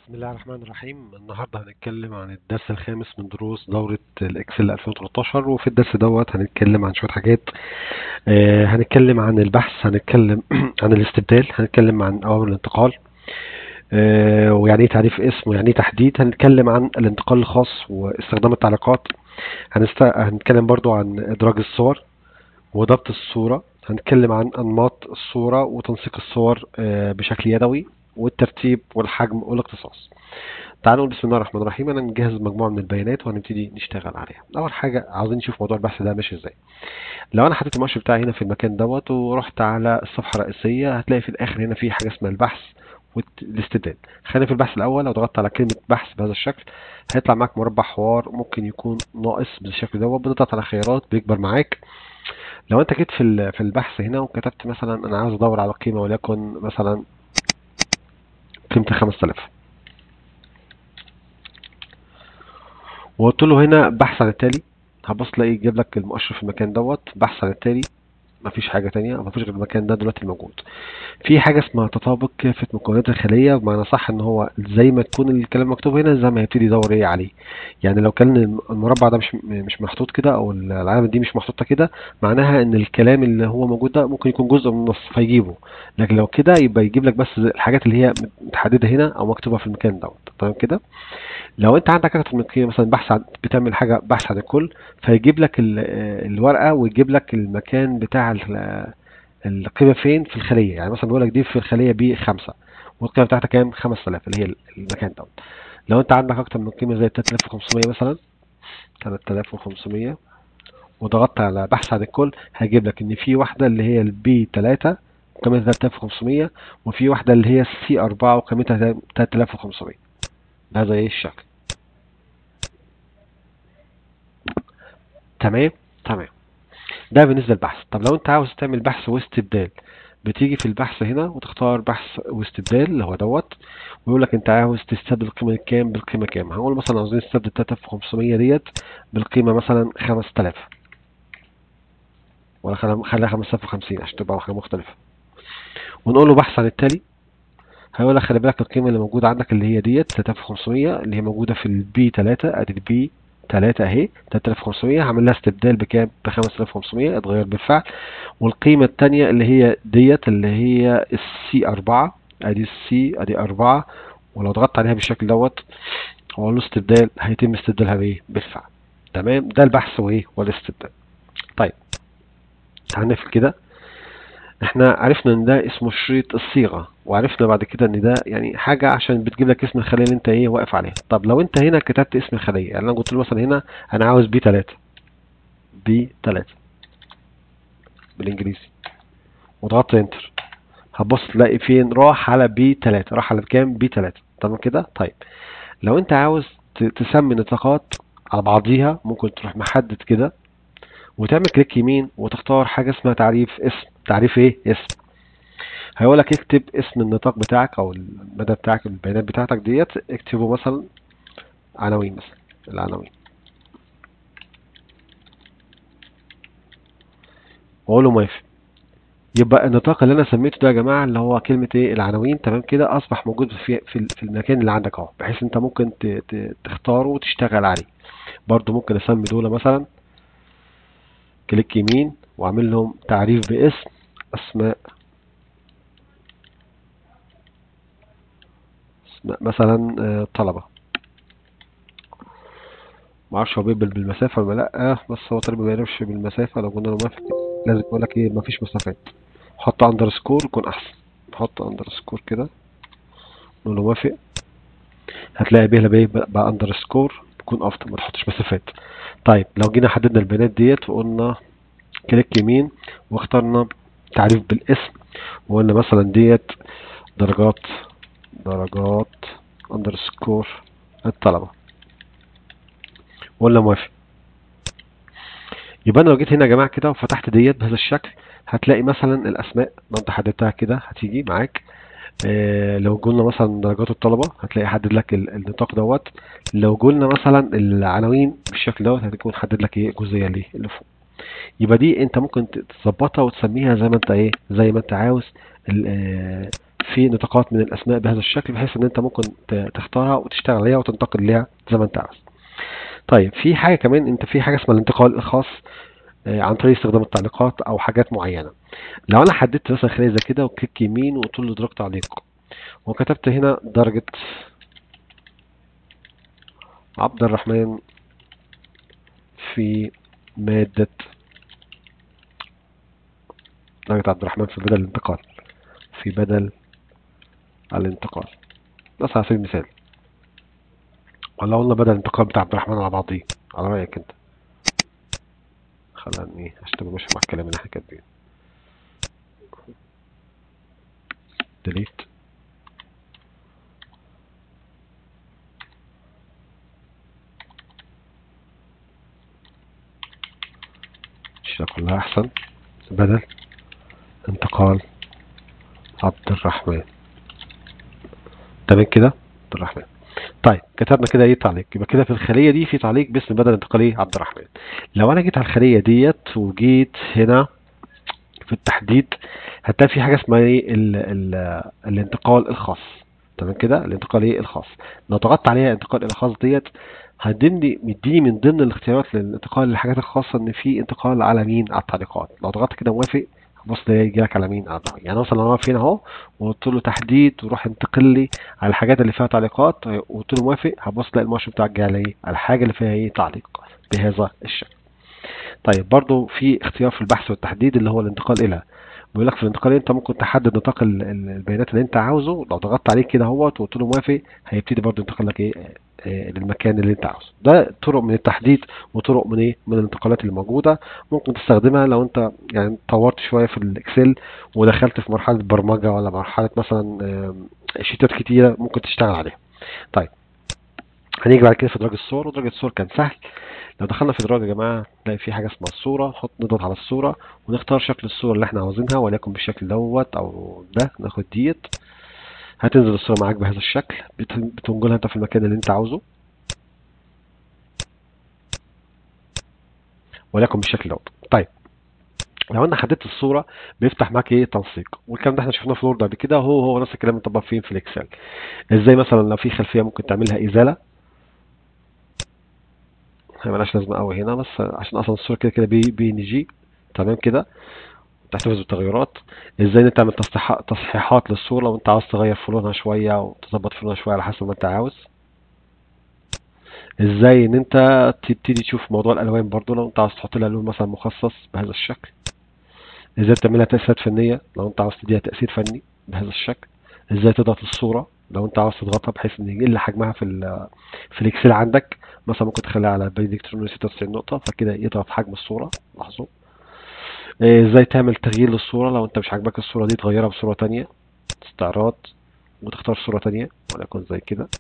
بسم الله الرحمن الرحيم النهارده هنتكلم عن الدرس الخامس من دروس دورة الإكسل 2013 وفي الدرس دوت هنتكلم عن شوية حاجات آه، هنتكلم عن البحث هنتكلم عن الاستبدال هنتكلم عن أوامر الانتقال آه، ويعني ايه تعريف اسم ويعني ايه تحديد هنتكلم عن الانتقال الخاص واستخدام التعليقات هنست... هنتكلم برضو عن إدراج الصور وضبط الصورة هنتكلم عن أنماط الصورة وتنسيق الصور آه، بشكل يدوي والترتيب والحجم والاختصاص تعالوا نقول بسم الله الرحمن الرحيم انا مجهز مجموعه من البيانات وهنبتدي نشتغل عليها اول حاجه عاوزين نشوف موضوع البحث ده ماشي ازاي لو انا حطيت المؤشر بتاعي هنا في المكان دوت ورحت على الصفحه الرئيسيه هتلاقي في الاخر هنا في حاجه اسمها البحث والاستبدال خلينا في البحث الاول لو ضغطت على كلمه بحث بهذا الشكل هيطلع معاك مربع حوار ممكن يكون ناقص بالشكل دوت بتضغط على خيارات بيكبر معاك لو انت جيت في ال- في البحث هنا وكتبت مثلا انا عاوز ادور على قيمه وليكن مثلا قيمة 5000 وقلت له هنا بحث عن التالي هبص تلاقي يجيب لك المؤشر في المكان دوت بحث عن التالي مفيش حاجة تانية مفيش غير المكان ده دلوقتي الموجود في حاجة اسمها تطابق كافة مكونات الخلية بمعنى صح ان هو زي ما تكون الكلام مكتوب هنا زي ما هيبتدي يدور ايه عليه يعني لو كان المربع ده مش مش محطوط كده او العلامة دي مش محطوطة كده معناها ان الكلام اللي هو موجود ده ممكن يكون جزء من النص فيجيبه لكن لو كده يبقى يجيب لك بس الحاجات اللي هي متحددة هنا او مكتوبة في المكان دوت تمام كده لو انت عندك اكتر من قيمه مثلا بحث عن بتعمل حاجه بحث عن الكل فيجيب لك ال- آه، الورقه ويجيب لك المكان بتاع ال- آه، القيمه فين في الخليه يعني مثلا بيقول لك دي في الخليه بي 5 والقيمه بتاعتها كام 5000 اللي هي المكان دوت لو انت عندك اكتر من قيمه زي 3500 مثلا 3500 وضغطت على بحث عن الكل هيجيب لك ان في واحده اللي هي البي 3 وقيمتها 3500 وفي واحده اللي هي السي 4 وقيمتها 3500 بهذا ايه الشكل تمام تمام ده بالنسبة للبحث طب لو انت عاوز تعمل بحث واستبدال بتيجي في البحث هنا وتختار بحث واستبدال اللي هو دوت ويقول لك انت عاوز تستبدل القيمة كام بالقيمة كام هنقول مثلا عاوزين نستبدل 3500 ديت بالقيمة مثلا 5000 ولا خليها خليها 5050 عشان تبقى حاجة مختلفة ونقول له بحث عن التالي هيقول لك خلي بالك القيمة اللي موجودة عندك اللي هي ديت 3500 اللي هي موجودة في البي 3 ادي البي 3 اهي 3500 هعمل لها استبدال بكام ب 5500 اتغير بالفعل والقيمة التانية اللي هي ديت اللي هي السي 4 ادي السي ادي 4 ولو ضغطت عليها بالشكل دوت واقول له استبدال هيتم استبدالها بايه بالفعل تمام ده البحث وايه والاستبدال طيب تعال نقفل كده احنا عرفنا ان ده اسمه شريط الصيغة وعرفنا بعد كده ان ده يعني حاجة عشان بتجيب لك اسم الخلية اللي انت ايه واقف عليها طب لو انت هنا كتبت اسم الخلية يعني انا قلت له مثلا هنا انا عاوز بي 3 بي 3 بالانجليزي وضغطت انتر هتبص تلاقي فين راح على بي 3 راح على كام بي 3 تمام كده طيب لو انت عاوز ت- تسمي نطاقات على بعضيها ممكن تروح محدد كده وتعمل كليك يمين وتختار حاجة اسمها تعريف اسم تعريف ايه اسم هيقول لك اكتب اسم النطاق بتاعك او المدى بتاعك البيانات بتاعتك ديت اكتبه مثلا عناوين مثلا العناوين واقول له موافق يبقى النطاق اللي انا سميته ده يا جماعه اللي هو كلمه ايه العناوين تمام كده اصبح موجود في في في المكان اللي عندك اهو بحيث انت ممكن ت- ت- تختاره وتشتغل عليه برضو ممكن اسمي دول مثلا كليك يمين واعمل لهم تعريف باسم اسماء اسماء مثلا آه، طلبه معرفش هو بيقبل بالمسافه ولا لا بس هو تقريبا ما بيعرفش بالمسافه لو قلنا له موافق لازم يقول لك ايه مفيش مسافات حط اندرسكور يكون احسن حط اندرسكور كده نقول له موافق هتلاقي بيه بايه بقى اندرسكور بيكون افضل ما تحطش مسافات طيب لو جينا حددنا البيانات ديت وقلنا كليك يمين واخترنا تعريف بالاسم وقلنا مثلا ديت درجات درجات اندرسكور الطلبة ولا موافق يبقى انا لو جيت هنا يا جماعة كده وفتحت ديت بهذا الشكل هتلاقي مثلا الاسماء لو انت حددتها كده هتيجي معاك آه لو قلنا مثلا درجات الطلبة هتلاقي حدد لك ال- النطاق دوت لو قلنا مثلا العناوين بالشكل دوت هتكون حدد لك ايه الجزئية اللي اللي فوق يبقى دي انت ممكن ت- تظبطها وتسميها زي ما انت ايه زي ما انت عاوز ال- آه، في نطاقات من الاسماء بهذا الشكل بحيث ان انت ممكن ت- تختارها وتشتغل عليها وتنتقل ليها زي ما انت عاوز طيب في حاجه كمان انت في حاجه اسمها الانتقال الخاص آه، عن طريق استخدام التعليقات او حاجات معينه لو انا حددت مثلا خليه زي كده وكليك يمين وقلت له ادراك تعليق وكتبت هنا درجه عبد الرحمن في ماده درجه عبد الرحمن في بدل الانتقال في بدل الانتقال بس على سبيل المثال ولا قلنا بدل الانتقال بتاع عبد الرحمن على بعضيه على رأيك انت خلينا ايه عشان تبقى ماشي مع الكلام اللي احنا كاتبينه ديليت الشيء كلها احسن بدل انتقال عبد الرحمن تمام كده عبد الرحمن طيب كتبنا كده ايه تعليق يبقى كده في الخليه دي في تعليق باسم بدل انتقال ايه عبد الرحمن لو انا جيت على الخليه ديت وجيت هنا في التحديد هتلاقي في حاجه اسمها ايه ال ال الانتقال الخاص تمام كده الانتقال ايه الخاص لو ضغطت عليها انتقال الخاص ديت هتديني مديني من ضمن الاختيارات للانتقال للحاجات الخاصه ان في انتقال على مين على التعليقات لو ضغطت كده موافق بص ده يجي لك على مين على التعليق. يعني مثلا انا واقف هنا اهو وقلت له تحديد وروح انتقل لي على الحاجات اللي فيها تعليقات وقلت له موافق هبص تلاقي المؤشر بتاعك جه على ايه على الحاجه اللي فيها ايه تعليق بهذا الشكل طيب برضو في اختيار في البحث والتحديد اللي هو الانتقال الى بيقول لك في الانتقال انت ممكن تحدد نطاق ال- ال- البيانات اللي انت عاوزه لو ضغطت عليه كده اهوت وقلت له موافق هيبتدي برضو ينتقل لك ايه آه، للمكان اللي انت عاوزه ده طرق من التحديد وطرق من ايه من الانتقالات اللي موجوده ممكن تستخدمها لو انت يعني طورت شويه في الاكسل ودخلت في مرحله برمجه ولا مرحله مثلا آم، شيتات كتيره ممكن تشتغل عليها طيب هنيجي بعد كده في دراج الصور ودراج الصور كان سهل لو دخلنا في دراج يا جماعه نلاقي في حاجه اسمها الصوره نحط نضغط على الصوره ونختار شكل الصوره اللي احنا عاوزينها وليكن بالشكل دوت او ده ناخد ديت هتنزل الصوره معاك بهذا الشكل بت- بتنقلها انت في المكان اللي انت عاوزه وليكن بالشكل دوت طيب لو انا حددت الصوره بيفتح معاك ايه تنسيق والكلام ده احنا شفناه في الوورد قبل كده هو هو نفس الكلام مطبق فين في الاكسل ازاي مثلا لو في خلفيه ممكن تعملها ازاله هي ملهاش لازمه قوي هنا بس عشان اصلا الصوره كده كده بي بي ان جي تمام كده تحتفظ بالتغيرات ازاي انت تعمل تصحيح- تصحيحات للصوره لو انت عاوز تغير في لونها شويه وتظبط في لونها شويه على حسب ما انت عاوز ازاي ان انت تبتدي تشوف موضوع الالوان برضو لو انت عاوز تحط لها لون مثلا مخصص بهذا الشكل ازاي تعملها تأثيرات فنية لو انت عاوز تديها تأثير فني بهذا الشكل ازاي تضغط الصورة لو انت عاوز تضغطها بحيث ان يقل حجمها في ال في الاكسل عندك مثلا ممكن تخليها على بريد الكتروني 96 نقطة فكده يضغط حجم الصورة لاحظوا اه، ازاي تعمل تغيير للصورة لو انت مش عاجبك الصورة دي تغيرها بصورة تانية استعراض وتختار صورة تانية وليكن زي كده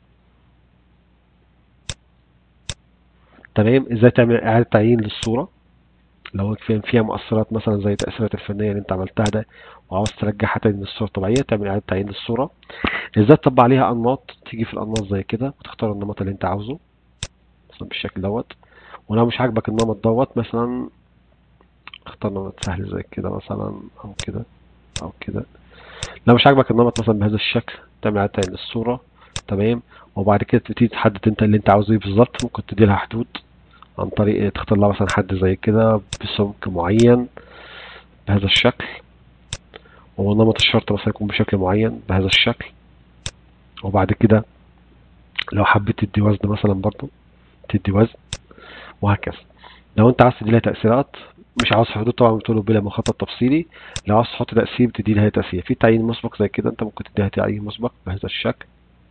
تمام ازاي تعمل اعادة تعيين للصورة لو كان فيها مؤثرات مثلا زي التأثيرات الفنية اللي انت عملتها ده وعاوز ترجعها تاني للصورة الطبيعية تعمل إعادة تعيين للصورة ازاي تطبق عليها أنماط تيجي في الأنماط زي كده وتختار النمط اللي انت عاوزه مثلا بالشكل دوت ولو مش عاجبك النمط دوت مثلا اختار نمط سهل زي كده مثلا أو كده أو كده لو مش عاجبك النمط مثلا بهذا الشكل تعمل إعادة تعيين للصورة تمام وبعد كده تبتدي تحدد انت اللي انت عاوزه ايه بالظبط ممكن تدي لها حدود عن طريق ايه تختار لها مثلا حد زي كده بسمك معين بهذا الشكل ونمط الشرط مثلا يكون بشكل معين بهذا الشكل وبعد كده لو حبيت تدي وزن مثلا برضو تدي وزن وهكذا لو انت عايز تدي لها تأثيرات مش عاوز حدود طبعا بتقوله بلا مخطط تفصيلي لو عاوز تحط تأثير بتدي لها تأثير في تعيين مسبق زي كده انت ممكن تديها تعيين مسبق بهذا الشكل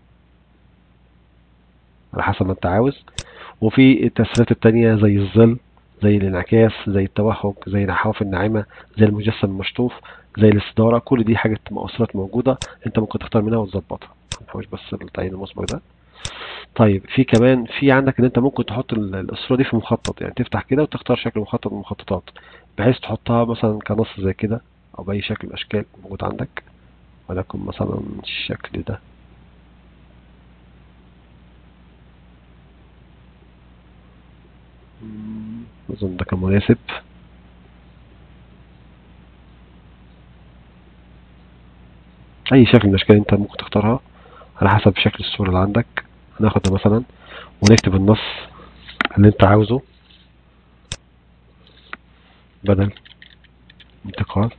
على حسب ما انت عاوز وفي التأثيرات التانية زي الظل زي الانعكاس زي التوهج زي النحاف الناعمة زي المجسم المشطوف زي الاستدارة كل دي حاجة مؤثرات موجودة انت ممكن تختار منها وتظبطها مش بس التعيين المسبق ده طيب في كمان في عندك ان انت ممكن تحط ال- الصورة دي في مخطط يعني تفتح كده وتختار شكل مخطط من المخططات بحيث تحطها مثلا كنص زي كده او بأي شكل من الاشكال موجود عندك ولكن مثلا الشكل ده مم، اظن ده كان مناسب اي شكل من الاشكال انت ممكن تختارها على حسب شكل الصورة اللي عندك هناخد ده مثلا ونكتب النص اللي انت عاوزه بدل انتقال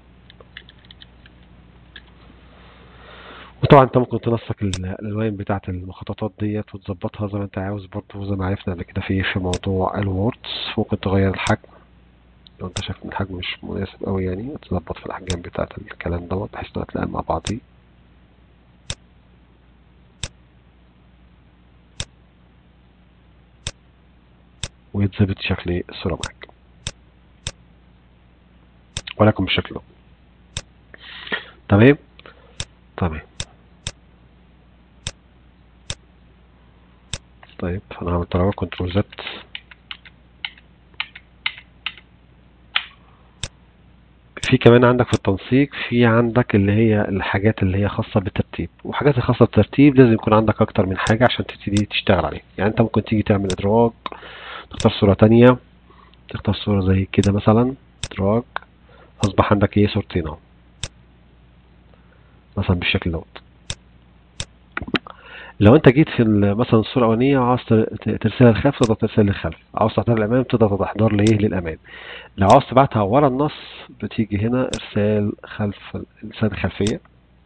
وطبعا انت ممكن تنسق ال- الالوان بتاعه المخططات ديت وتظبطها زي ما انت عاوز برضه زي ما عرفنا قبل كده في في موضوع الووردز ممكن تغير الحجم لو انت شايف ان الحجم مش مناسب قوي يعني تظبط في الاحجام بتاعه الكلام دوت بحيث انها تلائم مع بعضيه ويتظبط شكل الصورة معاك ولكن بالشكل ده تمام تمام طيب انا هعمل تراوح كنترول زد في كمان عندك في التنسيق في عندك اللي هي الحاجات اللي هي خاصة بالترتيب وحاجات الخاصة بالترتيب لازم يكون عندك اكتر من حاجة عشان تبتدي تشتغل عليها يعني انت ممكن تيجي تعمل ادراج تختار صورة تانية تختار صورة زي كده مثلا ادراج اصبح عندك ايه صورتين اهو مثلا بالشكل دوت لو انت جيت في ال- مثلا الصورة الأولانية وعاوز ت- ترسلها للخلف تقدر ترسلها للخلف عاوز تحضرها للأمام تقدر تحضر لإيه للأمام لو عاوز تبعتها ورا النص بتيجي هنا إرسال خلف إرسال الخلفية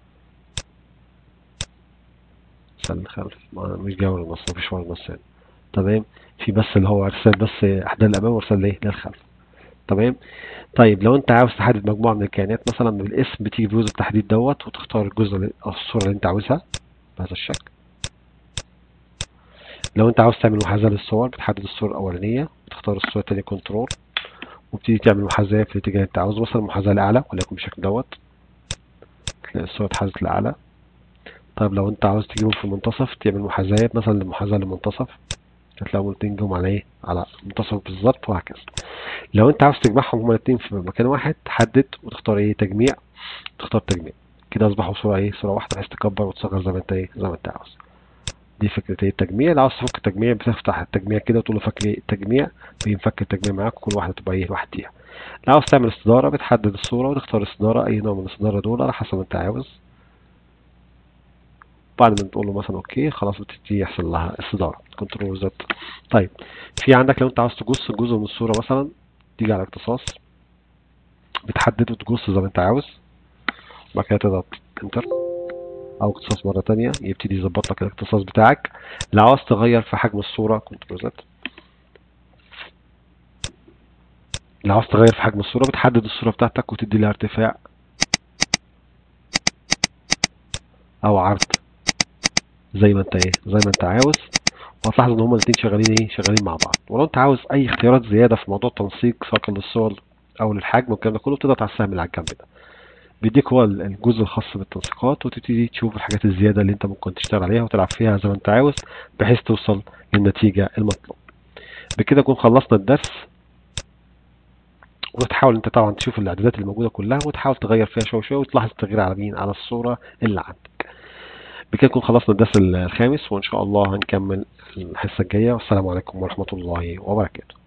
إرسال الخلف ما- مش جاي ورا النص مفيش ورا النص هنا تمام في بس اللي هو إرسال بس إحضار للأمام وإرسال لإيه للخلف تمام طيب لو انت عاوز تحدد مجموعة من الكائنات مثلا بالاسم بتيجي بجزء التحديد دوت وتختار الجزء اللي- او الصورة اللي انت عاوزها بهذا الشكل لو انت عاوز تعمل محاذاة للصور بتحدد الصورة الأولانية وتختار الصورة التانية كنترول وبتيجي تعمل محاذاة في الاتجاه اللي انت عاوزه مثلا محاذاة لأعلى وليكن بالشكل دوت تلاقي الصورة اتحازت لأعلى طيب لو انت عاوز تجيبهم في المنتصف تعمل محاذاة مثلا للمحاذاة للمنتصف هتلاقيهم الاتنين جم على ايه على المنتصف بالظبط وهكذا لو انت عاوز تجمعهم هما الاتنين في مكان واحد تحدد وتختار ايه تجميع تختار تجميع كده اصبحوا صورة ايه صورة واحدة بحيث تكبر وتصغر زي ما انت ايه زي ما انت عاوز دي فكرة ايه التجميع لو عاوز تفك التجميع بتفتح التجميع كده وتقول له فك لي التجميع بينفك التجميع معاك وكل واحدة تبقى ايه لوحديها لو عاوز تعمل استدارة بتحدد الصورة وتختار استدارة اي نوع من الاستدارة دول على حسب ما انت عاوز بعد ما تقول له مثلا اوكي خلاص بتبتدي يحصل لها استدارة كنترول زد طيب في عندك لو انت عاوز تقص جزء من الصورة مثلا تيجي على اختصاص بتحدد وتقص زي ما انت عاوز وبعد كده تضغط انتر او اختصاص مرة تانية يبتدي يظبط لك الاختصاص بتاعك لو عاوز تغير في حجم الصورة كنترول زد لو عاوز تغير في حجم الصورة بتحدد الصورة بتاعتك وتدي لها ارتفاع او عرض زي ما انت ايه زي ما انت عاوز وهتلاحظ ان هما الاتنين شغالين ايه شغالين مع بعض ولو انت عاوز اي اختيارات زيادة في موضوع التنسيق سواء كان للصور او للحجم والكلام ده كله تضغط على السهم اللي على الجنب ده بيديك هو الجزء الخاص بالتنسيقات وتبتدي تشوف الحاجات الزيادة اللي انت ممكن تشتغل عليها وتلعب فيها زي ما انت عاوز بحيث توصل للنتيجة المطلوب بكده نكون خلصنا الدرس وتحاول انت طبعا تشوف الاعدادات اللي موجودة كلها وتحاول تغير فيها شوية شوية وتلاحظ التغيير على مين على الصورة اللي عندك بكده نكون خلصنا الدرس الخامس وان شاء الله هنكمل الحصة الجاية والسلام عليكم ورحمة الله وبركاته